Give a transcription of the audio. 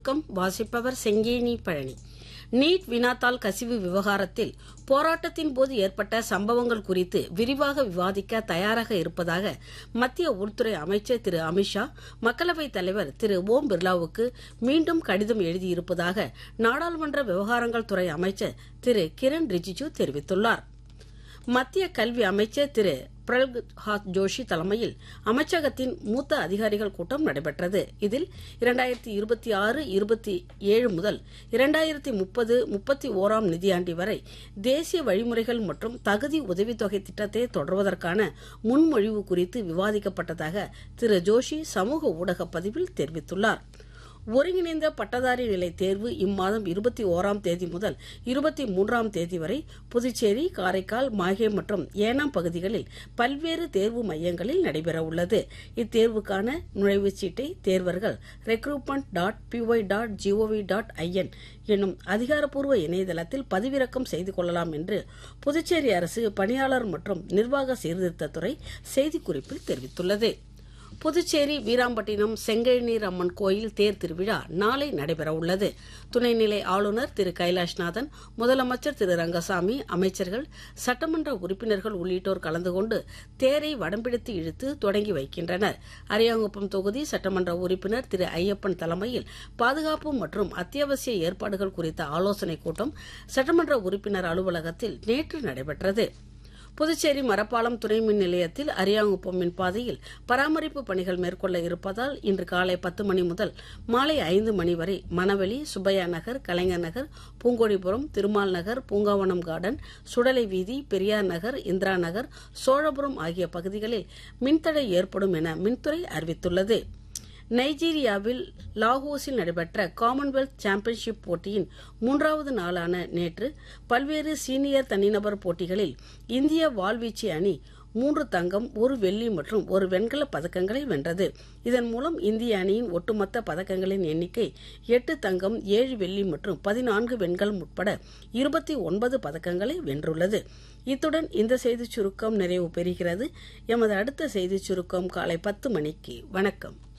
come வாசிப்பவர் Sengeni Palani NEET வினாத்தாள் கசிவு விவகாரத்தில் போராட்டத்தின் போது ஏற்பட்ட சம்பவங்கள் குறித்து விரிவாக விவாதிக்க தயாராக இருப்பதாக மத்திய உள்துறை அமைச்சர் திரு அமித்ஷா மக்களவைத் தலைவர் திரு ஓம் பிர்லாவுக்கு மீண்டும் கடிதம் எழுதியிருப்பதாக நாடாளுமன்ற விவகாரங்கள் துறை அமைச்சர் திரு கிரண் ரிஜிஜு தெரிவித்துள்ளார் மத்திய கல்வி அமைச்சர் திரு பிரல்ஹாத் ஜோஷி தலைமையில் அமைச்சகத்தின் மூத்த அதிகாரிகள் கூட்டம் நடைபெற்றது இதில் இரண்டாயிரத்தி இருபத்தி ஆறு இருபத்தி ஏழு முதல் இரண்டாயிரத்தி முப்பது முப்பத்தி ஓராம் நிதியாண்டி வரை தேசிய வழிமுறைகள் மற்றும் தகுதி உதவித்தொகை திட்டத்தை தொடர்வதற்கான முன்மொழிவு குறித்து விவாதிக்கப்பட்டதாக திரு ஜோஷி சமூக ஊடக பதிவில் தெரிவித்துள்ளார் ஒருங்கிணைந்த பட்டதாரி நிலை தேர்வு இம்மாதம் இருபத்தி ஓராம் தேதி முதல் இருபத்தி மூன்றாம் தேதி வரை புதுச்சேரி காரைக்கால் மாஹே மற்றும் ஏனாம் பகுதிகளில் பல்வேறு தேர்வு மையங்களில் நடைபெறவுள்ளது இத்தேர்வுக்கான நுழைவுச் சீட்டை தேர்வர்கள் recruitment dot PY dot GOV dot IN என்னும் அதிகாரப்பூர்வ இணையதளத்தில் பதிவிறக்கம் செய்து கொள்ளலாம் என்று புதுச்சேரி அரசு பணியாளர் மற்றும் நிர்வாக சீர்திருத்தத்துறை செய்திக்குறிப்பில் தெரிவித்துள்ளது புதுச்சேரி வீராம்பட்டினம் செங்கழுநீர் அம்மன் கோயில் தேர் திருவிழா நாளை நடைபெறவுள்ளது துணைநிலை ஆளுநர் திரு கைலாஷ்நாதன் முதலமைச்சர் திரு ரங்கசாமி அமைச்சர்கள் சட்டமன்ற உறுப்பினர்கள் உள்ளிட்டோர் கலந்து கொண்டு தேரை வடம்பிடித்து இழுத்து தொடங்கி வைக்கின்றனர் அரியாங்குப்பம் தொகுதி சட்டமன்ற உறுப்பினர் திரு ஐயப்பன் தலைமையில் பாதுகாப்பு மற்றும் அத்தியாவசிய ஏற்பாடுகள் குறித்த ஆலோசனைக் கூட்டம் சட்டமன்ற உறுப்பினர் அலுவலகத்தில் நேற்று நடைபெற்றது புதுச்சேரி மரப்பாலம் துணை மின் நிலையத்தில் அரியாங்குப்பம் மின் பாதையில் பராமரிப்பு பணிகள் மேற்கொள்ள இருப்பதால் இன்று காலை பத்து மணி முதல் மாலை ஐந்து மணி வரை மணவெளி சுப்பையா நகர் கலைஞர் நகர் பூங்கோடிபுரம் திருமால் நகர் பூங்காவனம் கார்டன் சுடலை வீதி பெரியார் நகர் இந்திரா நகர் சோழபுரம் ஆகிய பகுதிகளில் மின்தடை ஏற்படும் என மின்துறை அறிவித்துள்ளது நைஜீரியாவில் லாகோஸில் நடைபெற்ற காமன்வெல்த் சாம்பியன்ஷிப் போட்டியின் மூன்றாவது நாளான நேற்று பல்வேறு சீனியர் தனிநபர் போட்டிகளில் இந்திய வாள்வீச்சு அணி மூன்று தங்கம் ஒரு வெள்ளி மற்றும் ஒரு வெண்கல பதக்கங்களை வென்றது இதன் மூலம் இந்திய அணியின் ஒட்டுமொத்த பதக்கங்களின் எண்ணிக்கை எட்டு தங்கம் ஏழு வெள்ளி மற்றும் பதினான்கு வெண்கலம் உட்பட இருபத்தி ஒன்பது பதக்கங்களை வென்றுள்ளது இத்துடன் இந்த செய்திச் சுருக்கம் நிறைவு பெறுகிறது எமது அடுத்த செய்திச் சுருக்கம் காலை பத்து மணிக்கு வணக்கம்